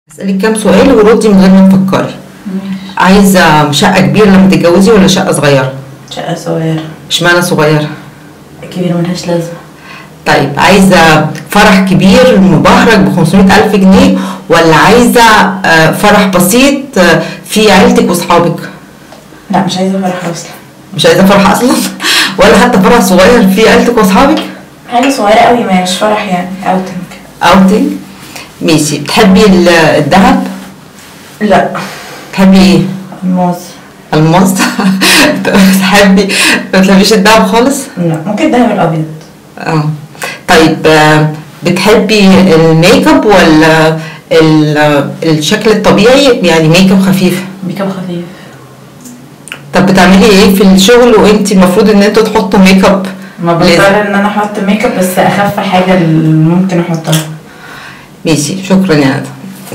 اسالك كام سؤال وردي من غير ما تفكري عايزه شقه كبيره لما تتجوزي ولا شقه صغيره شقة صغيرة اشمعنى صغيره كبيرة ملهاش لازمة طيب عايزه فرح كبير مبهرج ب 500 الف جنيه ولا عايزه آه، فرح بسيط آه، في عيلتك واصحابك لا مش عايزة فرح أصلا مش عايزه فرح اصلا ولا حتى فرح صغير في عيلتك واصحابك حاجة صغيرة قوي مش فرح يعني اوتنج اوتنج ماشي بتحبي ال- الذهب لا بتحبي ايه الماس الماس بتحبي ما بتحبيش الذهب خالص لا ممكن الدهب الأبيض اه طيب آه، بتحبي الميك اب ولا ال- الشكل الطبيعي يعني ميك اب خفيف ميك اب خفيف طب بتعملي ايه في الشغل وانت المفروض ان انتوا تحطوا ميك اب ما لازم. بضطر ان انا احط ميك اب بس اخف حاجة اللي ممكن احطها ماشي شكرا يا ندى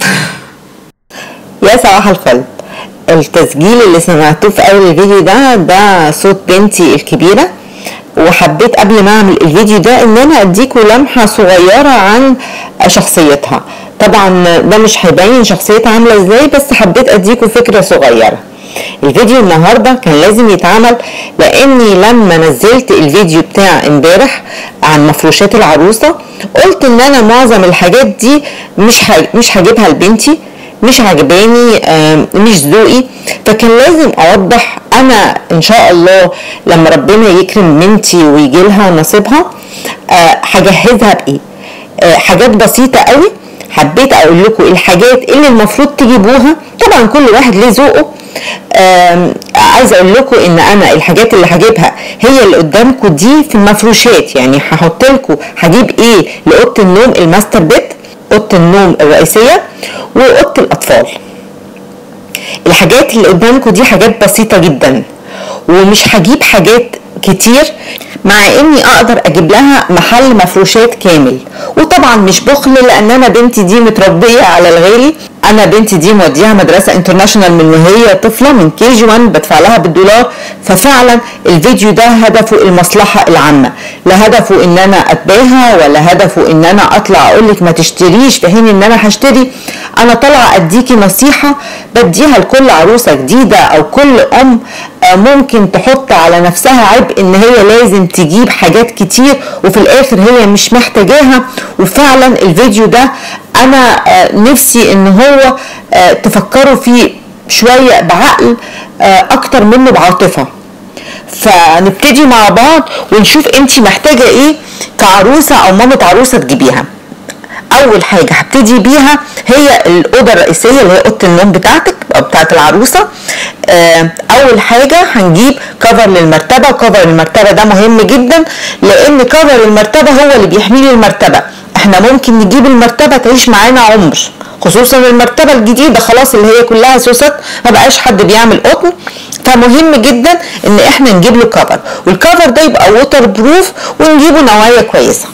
يا صباح الفل التسجيل اللي سمعتوه في اول الفيديو ده ده صوت بنتي الكبيرة وحبيت قبل ما اعمل الفيديو ده ان انا اديكوا لمحة صغيرة عن شخصيتها طبعا ده مش هيبين شخصيتها عاملة ازاي بس حبيت اديكوا فكرة صغيرة الفيديو النهارده كان لازم يتعمل لاني لما نزلت الفيديو بتاع امبارح عن مفروشات العروسه قلت ان انا معظم الحاجات دي مش ه- مش هجيبها لبنتي مش عجباني آم، مش ذوقي فكان لازم اوضح انا ان شاء الله لما ربنا يكرم بنتي ويجي لها نصيبها آه، هجهزها بايه آه، حاجات بسيطه قوي حبيت اقول لكم الحاجات اللي المفروض تجيبوها طبعا كل واحد ليه ذوقه آم، عايزه اقول لكم ان انا الحاجات اللي هجيبها هي اللي قدامكم دي في المفروشات يعني هحط لكم هجيب ايه لاوضه النوم الماستر بيت اوضه النوم الرئيسيه واوضه الاطفال الحاجات اللي قدامكم دي حاجات بسيطة جدا ومش هجيب حاجات كتير مع اني اقدر اجيب لها محل مفروشات كامل وطبعا مش بخل لان انا بنتي دي متربية على الغالي انا بنتي دي موديها مدرسة انترناشونال من وهي طفلة من كي جي 1 بدفع لها بالدولار ففعلا الفيديو ده هدفه المصلحة العامة لا هدفه ان انا اتباهى ولا هدفه ان انا اطلع اقول لك ما تشتريش في حين ان انا هشتري انا طالعه اديكي نصيحه بديها لكل عروسه جديده او كل ام آه، ممكن تحط على نفسها عبء ان هي لازم تجيب حاجات كتير وفي الاخر هي مش محتاجاها وفعلا الفيديو ده انا آه، نفسي ان هو آه، تفكروا فيه شويه بعقل آه، اكتر منه بعاطفه فنبتدي مع بعض ونشوف انت محتاجه ايه كعروسه او مامة عروسه تجيبيها اول حاجه هبتدي بيها هي الاوضه الرئيسيه اللي هي اوضه النوم بتاعتك او بتاعت العروسه آه، اول حاجه هنجيب كفر للمرتبه كفر المرتبه ده مهم جدا لان كفر المرتبه هو اللي بيحمي لي المرتبه احنا ممكن نجيب المرتبه تعيش معانا عمر خصوصا المرتبه الجديده خلاص اللي هي كلها سوست ما بقاش حد بيعمل قطن فمهم جدا ان احنا نجيب له كفر والكفر ده يبقى ووتر بروف ونجيبه نوعيه كويسه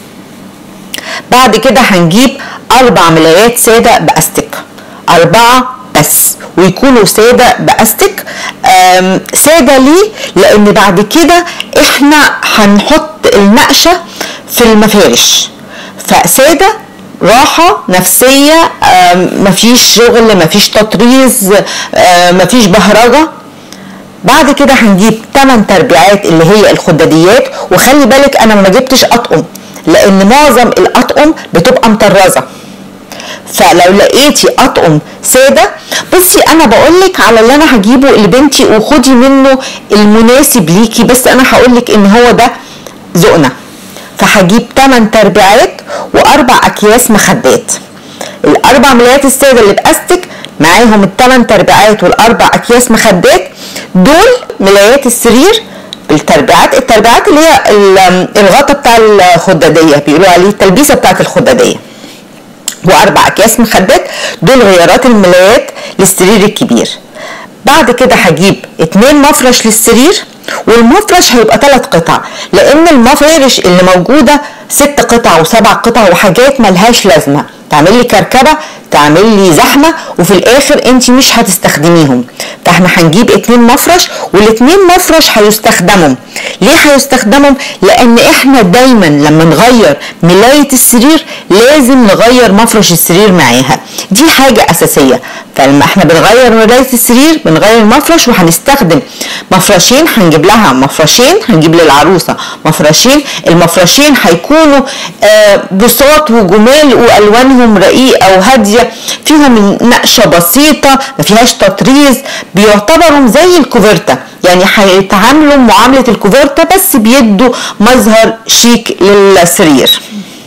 بعد كده هنجيب اربع ملايات ساده باستك اربعه بس ويكونوا ساده باستك آم، ساده ليه لان بعد كده احنا هنحط النقشه في المفارش فساده راحة نفسية آم، مفيش شغل مفيش تطريز آم، مفيش بهرجة بعد كده هنجيب 8 تربيعات اللي هي الخداديات وخلي بالك انا ما جبتش اطقم لان معظم الاطقم بتبقى مطرزه فلو لقيتي اطقم ساده بصي انا بقولك على اللي انا هجيبه لبنتي وخدي منه المناسب ليكي بس انا هقولك ان هو ده ذوقنا فهجيب 8 تربيعات واربع اكياس مخدات الاربع ملايات الساده اللي باستك معاهم الثمان تربيعات والاربع اكياس مخدات دول ملايات السرير بالتربيعات التربيعات اللي هي ال- الغطا بتاع الخداديه بيقولوا عليه التلبيسه بتاعت الخداديه واربع اكياس مخدات دول غيارات الملايات للسرير الكبير بعد كده هجيب اتنين مفرش للسرير والمفرش هيبقى ثلاث قطع لان المفارش اللي موجوده ست قطع وسبع قطع وحاجات ملهاش لازمه تعمل لي كركبه تعمل لي زحمه وفي الاخر انت مش هتستخدميهم فاحنا هنجيب اتنين مفرش والاتنين مفرش هيستخدموا ليه هيستخدموا لان احنا دايما لما نغير ملايه السرير لازم نغير مفرش السرير معاها دي حاجه اساسيه فلما احنا بنغير ملايه السرير بنغير مفرش وهنستخدم مفرشين هنجيب لها مفرشين هنجيب للعروسه مفرشين المفرشين هيكونوا آه بساط وجمال والوانهم رقيقه وهاديه فيهم نقشه بسيطه ما فيهاش تطريز بيعتبروا زي الكوفرتا يعني هيتعاملوا معامله الكوفرتا بس بيدوا مظهر شيك للسرير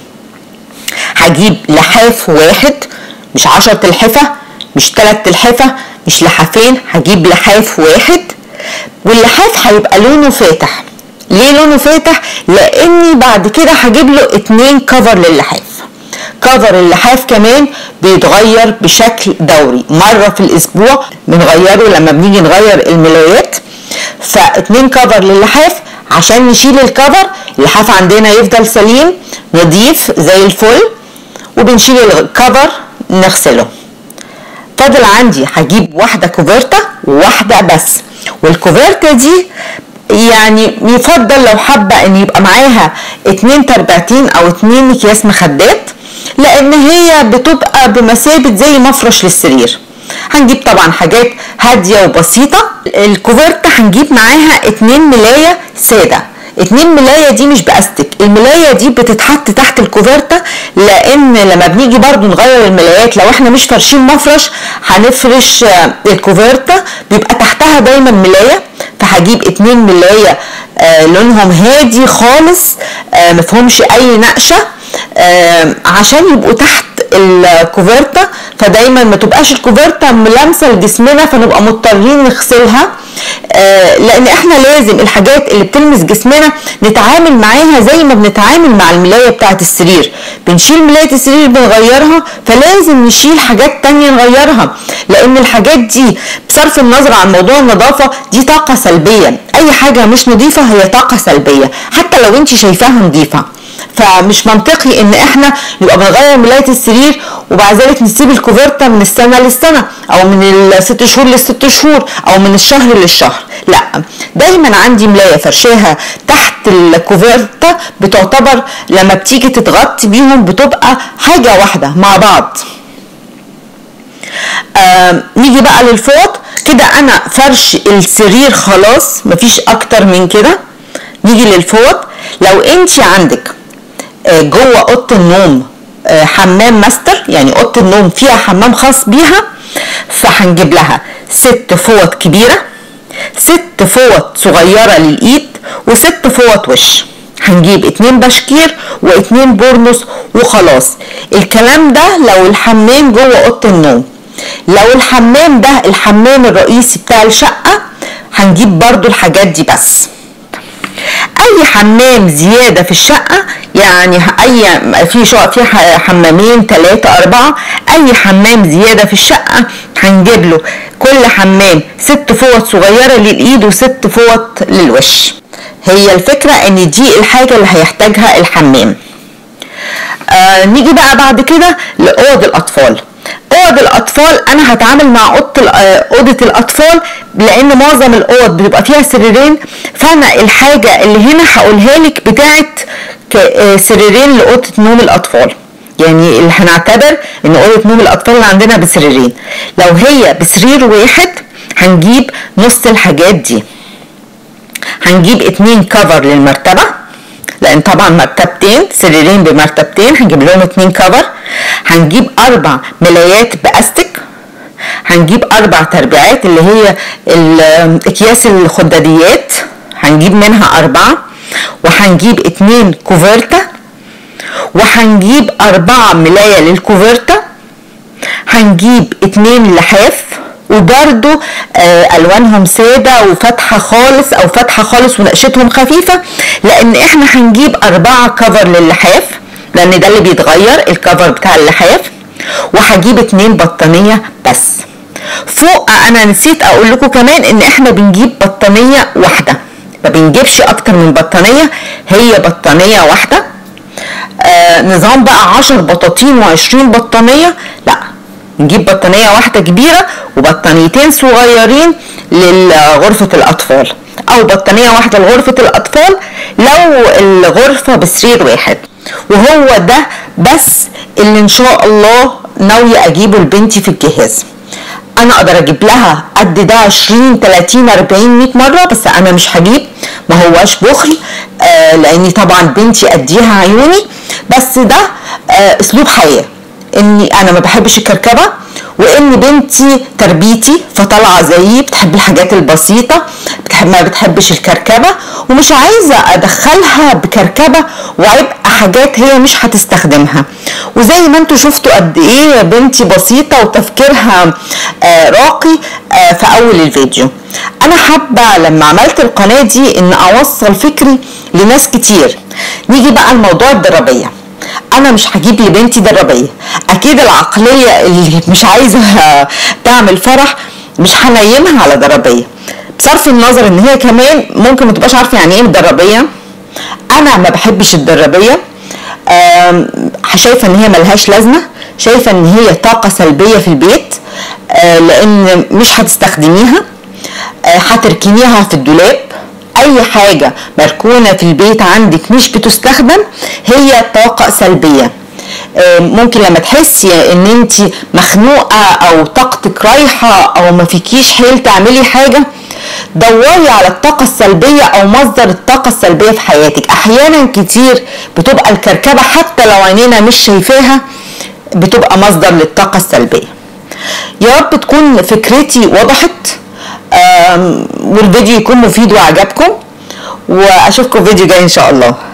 هجيب لحاف واحد مش عشر تلحفة مش تلات تلحفة مش لحافين هجيب لحاف واحد واللحاف هيبقى لونه فاتح ليه لونه فاتح لاني بعد كده هجيب له اتنين كفر للحاف كفر اللحاف كمان بيتغير بشكل دوري مرة في الاسبوع بنغيره لما بنيجي نغير الملايات فاتنين كفر للحاف عشان نشيل الكفر اللحاف عندنا يفضل سليم نضيف زي الفل وبنشيل الكفر نغسله فاضل عندي هجيب واحده كوفرتا وواحده بس والكوفرتا دي يعني يفضل لو حابه ان يبقى معاها اتنين تربعتين او اتنين اكياس مخدات لان هي بتبقى بمثابه زي مفرش للسرير هنجيب طبعا حاجات هاديه وبسيطه الكوفرتا هنجيب معاها اتنين ملايه ساده اتنين ملايه دي مش باستك الملايه دي بتتحط تحت الكوفرتا لان لما بنيجي برضو نغير الملايات لو احنا مش فارشين مفرش هنفرش آه، الكوفرتا بيبقى تحتها دايما ملايه فهجيب اتنين ملايه آه لونهم هادي خالص آه مفهومش اي نقشه آه عشان يبقوا تحت الكوفرتا فدايما ما تبقاش الكوفرتا ملامسه لجسمنا فنبقى مضطرين نغسلها آه لان احنا لازم الحاجات اللي بتلمس جسمنا نتعامل معاها زي ما بنتعامل مع الملايه بتاعه السرير بنشيل ملايه السرير بنغيرها فلازم نشيل حاجات تانية نغيرها لان الحاجات دي بصرف النظر عن موضوع النظافه دي طاقه سلبيه اي حاجه مش نظيفه هي طاقه سلبيه حتى لو انت شايفاها نظيفه فمش منطقي ان احنا نبقى بنغير ملايه السرير وبعد ذلك نسيب الكوفرتا من السنه للسنه او من الست شهور للست شهور او من الشهر للشهر لا دايما عندي ملايه فرشاها تحت الكوفرتا بتعتبر لما بتيجي تتغطي بيهم بتبقى حاجه واحده مع بعض آه نيجي بقى للفوط كده انا فرش السرير خلاص مفيش اكتر من كده نيجي للفوط لو انت عندك آه، جوه اوضه النوم آه، حمام ماستر يعني اوضه النوم فيها حمام خاص بيها فهنجيب لها ست فوط كبيره ست فوط صغيره للايد وست فوط وش هنجيب اتنين بشكير واتنين بورنوس وخلاص الكلام ده لو الحمام جوه اوضه النوم لو الحمام ده الحمام الرئيسي بتاع الشقه هنجيب برضو الحاجات دي بس اي حمام زياده في الشقه يعني اي في شقق فيها حمامين ثلاثة أربعة أي حمام زيادة في الشقة هنجيب له كل حمام ست فوط صغيرة للإيد وست فوط للوش هي الفكرة إن دي الحاجة اللي هيحتاجها الحمام آه نيجي بقى بعد كده لأوض الأطفال اوض الاطفال انا هتعامل مع اوضه ال- آه، اوضه الاطفال لان معظم الاوض بيبقى فيها سريرين فانا الحاجه اللي هنا هقولها لك بتاعت ك- آه، سريرين لاوضه نوم الاطفال يعني اللي هنعتبر ان اوضه نوم الاطفال اللي عندنا بسريرين لو هي بسرير واحد هنجيب نص الحاجات دي هنجيب اتنين كفر للمرتبة لان طبعا مرتبتين سريرين بمرتبتين هنجيب لهم اتنين كفر هنجيب اربع ملايات باستك هنجيب اربع تربيعات اللي هي ال- اكياس الخداديات هنجيب منها اربعة وهنجيب اتنين كوفرتا وهنجيب اربعة ملاية للكوفرتا هنجيب اتنين لحاف وبرده آه الوانهم ساده وفاتحه خالص او فاتحه خالص ونقشتهم خفيفه لان احنا هنجيب اربعه كفر للحاف لان ده اللي بيتغير الكفر بتاع اللحاف وهجيب اتنين بطانيه بس فوق انا نسيت اقول لكم كمان ان احنا بنجيب بطانيه واحده ما بنجيبش اكتر من بطانيه هي بطانيه واحده آه نظام بقى 10 بطاطين و20 بطانيه لا نجيب بطانية واحدة كبيرة وبطانيتين صغيرين لغرفة الأطفال أو بطانية واحدة لغرفة الأطفال لو الغرفة بسرير واحد وهو ده بس اللي إن شاء الله ناوية أجيبه لبنتي في الجهاز انا اقدر اجيب لها قد ده 20 30 40 100 مره بس انا مش هجيب ما هواش بخل آه لاني طبعا بنتي اديها عيوني بس ده آه اسلوب حياه اني انا ما بحبش الكركبه وان بنتي تربيتي فطالعه زيي بتحب الحاجات البسيطه بتحب ما بتحبش الكركبه ومش عايزه ادخلها بكركبه وعبء حاجات هي مش هتستخدمها وزي ما انتوا شفتوا قد ايه بنتي بسيطه وتفكيرها آه راقي آه في اول الفيديو انا حابه لما عملت القناه دي ان اوصل فكري لناس كتير نيجي بقى لموضوع الضربيه انا مش هجيب لبنتي دربيه اكيد العقليه اللي مش عايزه تعمل فرح مش هنيمها على دربيه بصرف النظر ان هي كمان ممكن ما تبقاش عارفه يعني ايه دربيه انا ما بحبش الدربيه شايفه ان هي ملهاش لازمه شايفه ان هي طاقه سلبيه في البيت لان مش هتستخدميها هتركنيها في الدولاب اي حاجه مركونه في البيت عندك مش بتستخدم هي طاقه سلبيه ممكن لما تحسي ان انت مخنوقه او طاقتك رايحه او ما فيكيش حيل تعملي حاجه دوري على الطاقة السلبية أو مصدر الطاقة السلبية في حياتك أحيانا كتير بتبقى الكركبة حتى لو عينينا مش شايفاها بتبقى مصدر للطاقة السلبية يا رب تكون فكرتي وضحت والفيديو يكون مفيد وعجبكم واشوفكم فيديو جاي ان شاء الله